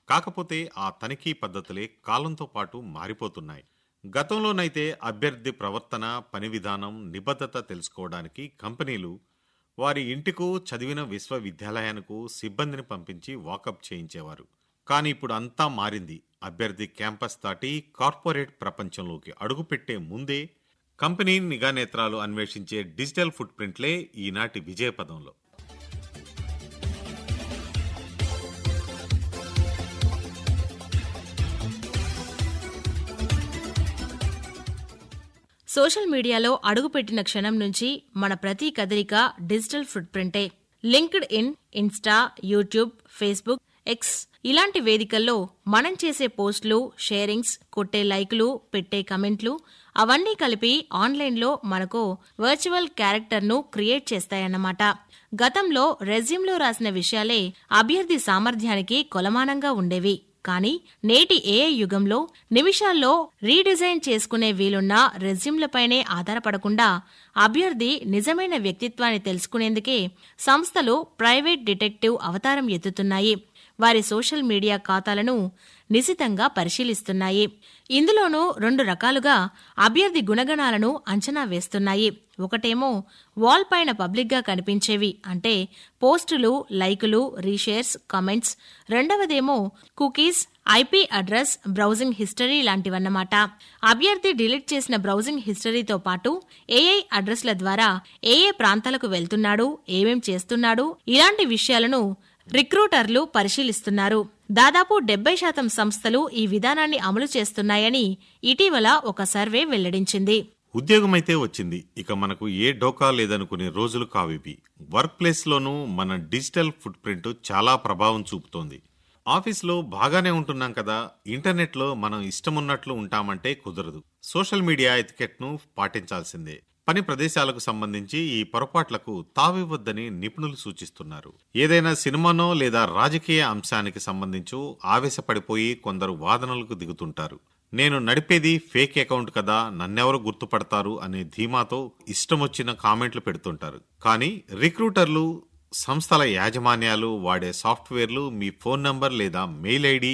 కాకపోతే ఆ తనిఖీ పద్ధతులే కాలంతో పాటు మారిపోతున్నాయి గతంలోనైతే అభ్యర్థి ప్రవర్తన పని విధానం నిబద్ధత తెలుసుకోవడానికి కంపెనీలు వారి ఇంటికు చదివిన విశ్వవిద్యాలయానికి సిబ్బందిని పంపించి వాకప్ చేయించేవారు కానీ ఇప్పుడు అంతా మారింది అభ్యర్థి క్యాంపస్ దాటి కార్పొరేట్ ప్రపంచంలోకి అడుగుపెట్టే ముందే కంపెనీ నిఘా నేత్రాలు అన్వేషించే డిజిటల్ ఫుట్ ప్రింట్లే ఈనాటి విజయపదంలో సోషల్ మీడియాలో అడుగుపెట్టిన క్షణం నుంచి మన ప్రతి కదలిక డిజిటల్ ఫుట్ ప్రింటే LinkedIn Insta YouTube Facebook X ఇలాంటి వేదికల్లో మనం చేసే పోస్టులు షేరింగ్స్ కొట్టే లైకులు పెట్టే కమెంట్లు అవన్నీ కలిపి ఆన్లైన్లో మనకు వర్చువల్ క్యారెక్టర్ను క్రియేట్ చేస్తాయన్నమాట గతంలో రెజ్యూమ్లో రాసిన విషయాలే అభ్యర్థి సామర్థ్యానికి కొలమానంగా ఉండేవి కానీ నేటి ఏఐ యుగంలో నిమిషాల్లో రీడిజైన్ చేసుకునే వీలున్న రెజ్యూమ్లపైనే ఆధారపడకుండా అభ్యర్థి నిజమైన వ్యక్తిత్వాన్ని తెలుసుకునేందుకే సంస్థలు ప్రైవేట్ డిటెక్టివ్ అవతారం ఎత్తుతున్నాయి వారి సోషల్ మీడియా ఖాతాలను నిశితంగా పరిశీలిస్తున్నాయి ఇందులోనూ రెండు రకాలుగా అభ్యర్థి గుణగణాలను అంచనా వేస్తున్నాయి ఒకటేమో వాల్ పైన పబ్లిక్గా కనిపించేవి అంటే పోస్టులు లైకులు రీషేర్స్ కమెంట్స్ రెండవదేమో cookies IP address browsing history లాంటివన్నమాట అభ్యర్థి డిలీట్ చేసిన బ్రౌజింగ్ హిస్టరీతో పాటు ఏఐ అడ్రస్ల ద్వారా ఏ ఏ ప్రాంతాలకు వెళ్తున్నాడు ఏమేం చేస్తున్నాడు ఇలాంటి విషయాలను రిక్రూటర్లు పరిశీలిస్తున్నారు దాదాపు డెబ్బై శాతం సంస్థలు ఈ విధానాన్ని అమలు చేస్తున్నాయని ఇటీవల ఒక సర్వే వెల్లడించింది ఉద్యోగమైతే వచ్చింది ఇక మనకు ఏ డోకా లేదనుకునే రోజులు కావివి వర్క్ ప్లేస్లోనూ మన డిజిటల్ ఫుట్ ప్రింట్ చాలా ప్రభావం చూపుతోంది ఆఫీస్లో బాగానే ఉంటున్నాం కదా ఇంటర్నెట్లో మనం ఇష్టమున్నట్లు ఉంటామంటే కుదరదు సోషల్ మీడియా ఎతికెట్ను పాటించాల్సిందే పని ప్రదేశాలకు సంబంధించి ఈ పొరపాట్లకు తావివ్వద్దని నిపుణులు సూచిస్తున్నారు ఏదైనా సినిమానో లేదా రాజకీయ అంశానికి సంబంధించి ఆవేశపడిపోయి కొందరు వాదనలకు దిగుతుంటారు నేను నడిపేది ఫేక్ అకౌంట్ కదా నన్నెవరు గుర్తుపడతారు అనే ధీమాతో ఇష్టమొచ్చిన కామెంట్లు పెడుతుంటారు కానీ రిక్రూటర్లు సంస్థల యాజమాన్యాలు వాడే సాఫ్ట్వేర్లు మీ ఫోన్ నంబర్ లేదా మెయిల్ ఐడి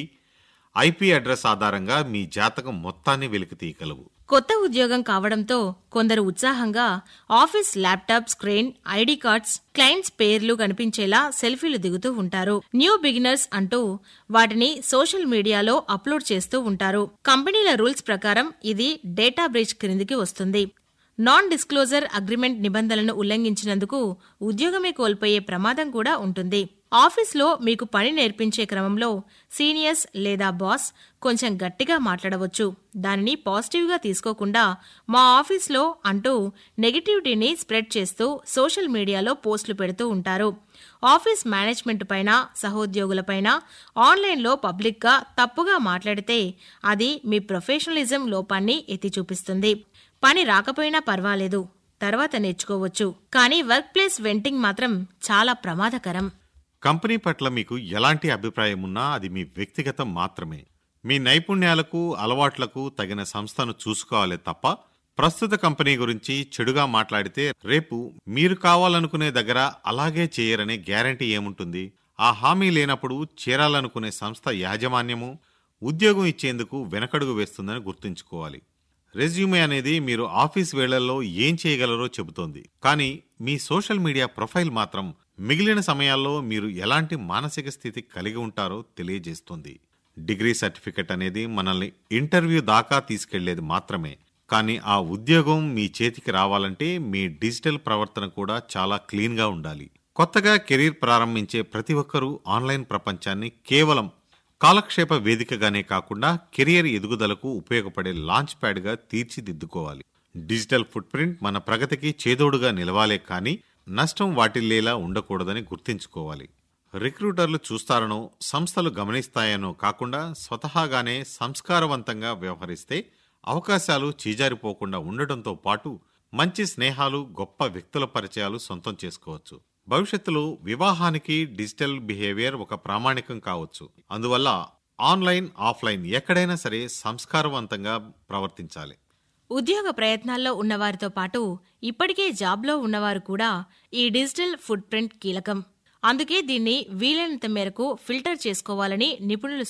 ఐపీ అడ్రస్ ఆధారంగా మీ జాతకం మొత్తాన్ని వెలికి తీయగలవు కొత్త ఉద్యోగం కావడంతో కొందరు ఉత్సాహంగా office laptop screen ID cards clients పేర్లు కనిపించేలా సెల్ఫీలు దిగుతూ ఉంటారు న్యూ బిగినర్స్ అంటూ వాటిని సోషల్ మీడియాలో అప్లోడ్ చేస్తూ ఉంటారు కంపెనీల రూల్స్ ప్రకారం ఇది డేటా బ్రీచ్ క్రిందికి వస్తుంది నాన్ డిస్క్లోజర్ అగ్రిమెంట్ నిబంధనలను ఉల్లంఘించినందుకు ఉద్యోగమే కోల్పోయే ప్రమాదం కూడా ఉంటుంది ఆఫీస్లో మీకు పని నేర్పించే క్రమంలో సీనియర్స్ లేదా బాస్ కొంచెం గట్టిగా మాట్లాడవచ్చు దానిని పాజిటివ్గా తీసుకోకుండా మా ఆఫీస్లో అంటూ నెగిటివిటీని స్ప్రెడ్ చేస్తూ సోషల్ మీడియాలో పోస్టులు పెడుతూ ఉంటారు ఆఫీస్ మేనేజ్మెంట్ పైన సహోద్యోగులపైన ఆన్లైన్లో పబ్లిక్గా తప్పుగా మాట్లాడితే అది మీ ప్రొఫెషనలిజం లోపాన్ని ఎత్తి చూపిస్తుంది పని రాకపోయినా పర్వాలేదు తర్వాత నేర్చుకోవచ్చు కానీ వర్క్ ప్లేస్ వెంటింగ్ మాత్రం చాలా ప్రమాదకరం కంపెనీ పట్ల మీకు ఎలాంటి అభిప్రాయం ఉన్నా అది మీ వ్యక్తిగతం మాత్రమే మీ నైపుణ్యాలకు అలవాట్లకు తగిన సంస్థను చూసుకోవాలి తప్ప ప్రస్తుత కంపెనీ గురించి చెడుగా మాట్లాడితే రేపు మీరు కావాలనుకునే దగ్గర అలాగే చేయరనే గ్యారంటీ ఏముంటుంది ఆ హామీ లేనప్పుడు చేరాలనుకునే సంస్థ యాజమాన్యము ఉద్యోగం ఇచ్చేందుకు వెనకడుగు వేస్తుందని గుర్తుంచుకోవాలి రెజ్యూమే అనేది మీరు ఆఫీస్ వేళల్లో ఏం చేయగలరో చెబుతోంది కానీ మీ సోషల్ మీడియా ప్రొఫైల్ మాత్రం మిగిలిన సమయాల్లో మీరు ఎలాంటి మానసిక స్థితి కలిగి ఉంటారో తెలియజేస్తుంది డిగ్రీ సర్టిఫికెట్ అనేది మనల్ని ఇంటర్వ్యూ దాకా తీసుకెళ్లేది మాత్రమే కానీ ఆ ఉద్యోగం మీ చేతికి రావాలంటే మీ డిజిటల్ ప్రవర్తన కూడా చాలా క్లీన్గా ఉండాలి కొత్తగా కెరీర్ ప్రారంభించే ప్రతి ఒక్కరూ ఆన్లైన్ ప్రపంచాన్ని కేవలం కాలక్షేప వేదికగానే కాకుండా కెరియర్ ఎదుగుదలకు ఉపయోగపడే లాంచ్ ప్యాడ్గా తీర్చిదిద్దుకోవాలి డిజిటల్ ఫుట్ ప్రింట్ మన ప్రగతికి చేదోడుగా నిలవాలే కానీ నష్టం వాటిల్లేలా ఉండకూడదని గుర్తుంచుకోవాలి రిక్రూటర్లు చూస్తారనో సంస్థలు గమనిస్తాయనో కాకుండా స్వతహాగానే సంస్కారవంతంగా వ్యవహరిస్తే అవకాశాలు చీజారిపోకుండా ఉండటంతో పాటు మంచి స్నేహాలు గొప్ప వ్యక్తుల పరిచయాలు సొంతం చేసుకోవచ్చు భవిష్యత్తులో వివాహానికి డిజిటల్ బిహేవియర్ ఒక ప్రామాణికం కావచ్చు అందువల్ల ఆన్లైన్ ఆఫ్లైన్ ఎక్కడైనా సరే సంస్కారవంతంగా ప్రవర్తించాలి ఉద్యోగ ప్రయత్నాల్లో ఉన్నవారితో పాటు ఇప్పటికే జాబ్లో ఉన్నవారు కూడా ఈ డిజిటల్ ఫుట్ ప్రింట్ కీలకం అందుకే దీన్ని వీలైనంత మేరకు ఫిల్టర్ చేసుకోవాలని నిపుణులు